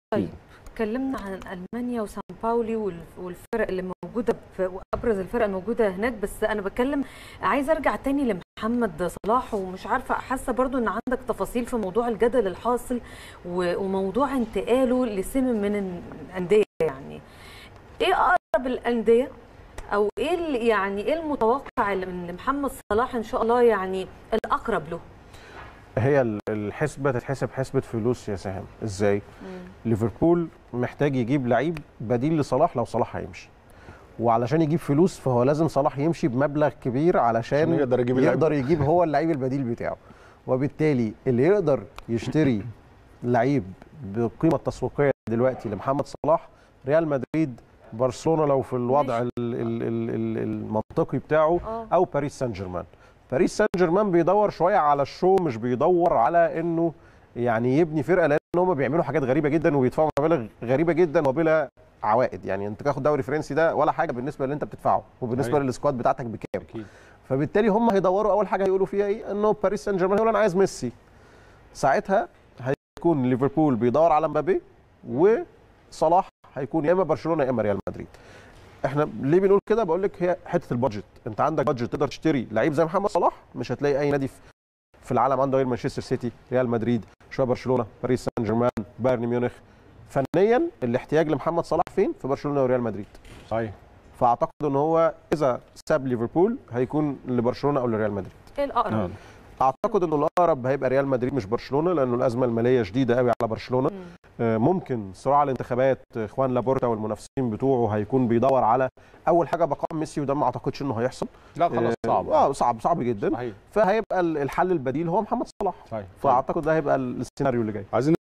طيب اتكلمنا عن المانيا وسان باولي والف- والفرق اللي موجوده في وابرز الفرق الموجوده هناك بس انا بتكلم عايز ارجع تاني لمحمد صلاح ومش عارفه حاسه برضو ان عندك تفاصيل في موضوع الجدل الحاصل و- وموضوع انتقاله لسمن من الانديه يعني ايه اقرب الانديه او ايه ال- يعني ايه المتوقع اللي من محمد صلاح ان شاء الله يعني الاقرب له هي ال- الحسبه تتحسب حسبه فلوس يا سهام ازاي ليفربول محتاج يجيب لعيب بديل لصلاح لو صلاح هيمشي وعلشان يجيب فلوس فهو لازم صلاح يمشي بمبلغ كبير علشان عشان يقدر يجيب اللعيب. يقدر يجيب هو اللعيب البديل بتاعه وبالتالي اللي يقدر يشتري لعيب بالقيمه التسويقيه دلوقتي لمحمد صلاح ريال مدريد برشلونه لو في الوضع ال- ال- ال- ال- المنطقي بتاعه اه او باريس سان جيرمان باريس سان جيرمان بيدور شويه على الشو مش بيدور على انه يعني يبني فرقه لان هم بيعملوا حاجات غريبه جدا وبيدفعوا مبالغ غريبه جدا وبلا عوائد يعني انت تاخد دوري فرنسي ده ولا حاجه بالنسبه اللي انت بتدفعه وبالنسبه أيوة. للسكواد بتاعتك بكام اكيد فبالتالي هم هيدوروا اول حاجه هيقولوا فيها ايه انه باريس سان جيرمان هيقول انا عايز ميسي ساعتها هيكون ليفربول بيدور على مبابي وصلاح هيكون يا اما برشلونه يا اما ريال مدريد احنا ليه بنقول كده بقول لك هي حته البادجت انت عندك بادجت تقدر تشتري لعيب زي محمد صلاح مش هتلاقي اي نادي في- في العالم عنده غير مانشستر سيتي ريال مدريد شويه برشلونه باريس سان جيرمان بايرن ميونخ فنيا الاحتياج لمحمد صلاح فين في برشلونه وريال مدريد صحيح فاعتقد ان هو اذا ساب ليفربول هيكون لبرشلونه او لريال مدريد ايه الاقرب آه. اعتقد انه الاقرب هيبقى ريال مدريد مش برشلونه لانه الازمه الماليه شديده قوي على برشلونه مم. آه، ممكن صراع الانتخابات آه، اخوان لابورتا والمنافسين بتوعه هيكون بيدور على اول حاجه بقاء ميسي وده ما اعتقدش انه هيحصل لا خلاص آه، صعب اه صعب صعب جدا صحيح فهيبقى ال- الحل البديل هو محمد صلاح صحيح فاعتقد ده هيبقى السيناريو اللي جاي عايزين